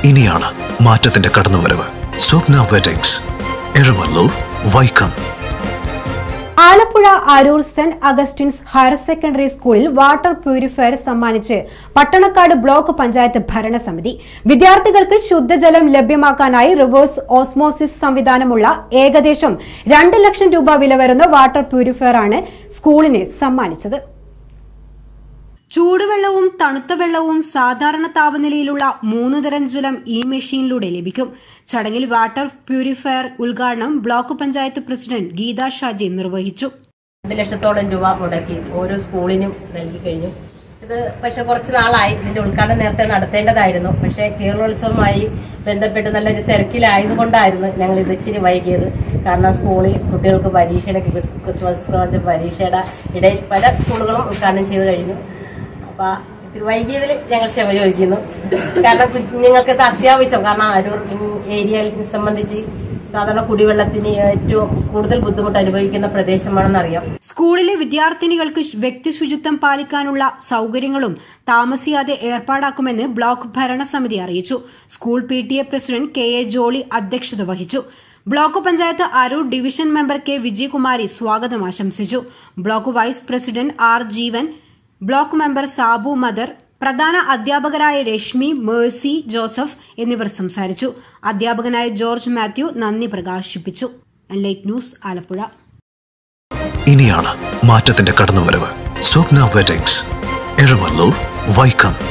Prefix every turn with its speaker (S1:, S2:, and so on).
S1: ഇനിയാണ് മാറ്റത്തിന്റെ കടന്നുവരവ് Swapna weddings Eramallur Vaikom
S2: Alappuzha Aroor saint Augustine's higher secondary സ്കൂളിൽ വാട്ടർ പ്യൂരിഫയർ സമ്മാനിച്ച് പട്ടണക്കാട് ബ്ലോക്ക് പഞ്ചായത്ത് ഭരണസമിതി വിദ്യാർത്ഥികൾക്ക് ശുദ്ധജലം ലഭ്യമാക്കാനായി റിവേഴ്സ് ഓസ്മോസിസ് സംവിധാനമുള്ള ഏകദേശം രണ്ട് ലക്ഷം രൂപ വില വരുന്ന വാട്ടർ പ്യൂരിഫയർ ആണ് സ്കൂളിന് സമ്മാനിച്ചത് ചൂടുവെള്ളവും തണുത്ത വെള്ളവും സാധാരണ താപനിലയിലുള്ള മൂന്ന് തരം ജലം ഈ മെഷീനിലൂടെ ലഭിക്കും ചടങ്ങിൽ വാട്ടർ പ്യൂരിഫയർ ഉദ്ഘാടനം ബ്ലോക്ക് പഞ്ചായത്ത് പ്രസിഡന്റ് ഗീത ഷാജി നിർവഹിച്ചു
S3: രണ്ട് ലക്ഷത്തോളം രൂപ മുടക്കി ഓരോ സ്കൂളിനും നൽകി കഴിഞ്ഞു ഇത് പക്ഷെ കുറച്ച് നാളായി ഇതിന്റെ ഉദ്ഘാടനം നേരത്തെ നടത്തേണ്ടതായിരുന്നു പക്ഷേ കേരളോത്സവമായി ബന്ധപ്പെട്ട് നല്ലൊരു തിരക്കിലായതുകൊണ്ടായിരുന്നു ഞങ്ങൾ ഇത് ഇച്ചിരി വൈകിയത് കാരണം സ്കൂളിൽ കുട്ടികൾക്ക് പരീക്ഷയുടെ ക്രിസ്- ക്രിസ്മസ് പരീക്ഷയുടെ ഇടയിൽ പല സ്കൂളുകളും ഉദ്ഘാടനം ചെയ്ത് കഴിഞ്ഞു അപ്പൊ ഇത്തിരി വൈകിയതിൽ ഞങ്ങൾ ക്ഷമ ചോദിക്കുന്നു കാരണം കുഞ്ഞുങ്ങൾക്ക് ഇത് അത്യാവശ്യം കാരണം അരൂർ ഏരിയയിൽ സംബന്ധിച്ച് സാധാരണ കുടിവെള്ളത്തിന് ഏറ്റവും കൂടുതൽ ബുദ്ധിമുട്ട് അനുഭവിക്കുന്ന പ്രദേശമാണെന്നറിയാം
S2: സ്കൂളിലെ വിദ്യാർത്ഥിനികൾക്ക് വ്യക്തി ശുചിത്വം പാലിക്കാനുള്ള സൌകര്യങ്ങളും താമസിയാതെ ഏർപ്പാടാക്കുമെന്ന് ബ്ലോക്ക് ഭരണസമിതി അറിയിച്ചു school P T A president K A Jolly അധ്യക്ഷത വഹിച്ചു block panchayat Aroor division member K Vijayakumari സ്വാഗതം ആശംസിച്ചു block vice president R Jeevan block member Sabu mother പ്രധാന അധ്യാപകരായ രശ്മി മേഴ്സി ജോസഫ് എന്നിവർ സംസാരിച്ചു അധ്യാപകനായ ജോർജ് മാത്യു നന്ദി പ്രകാശിപ്പിച്ചു ലൈറ്റ് ന്യൂസ് ആലപ്പുഴ
S1: ഇനിയാണ് മാറ്റത്തിന്റെ കടന്നുവരവ് സ്വപ്ന വെഡിങ്സ് എരമല്ലൂർ വൈക്കം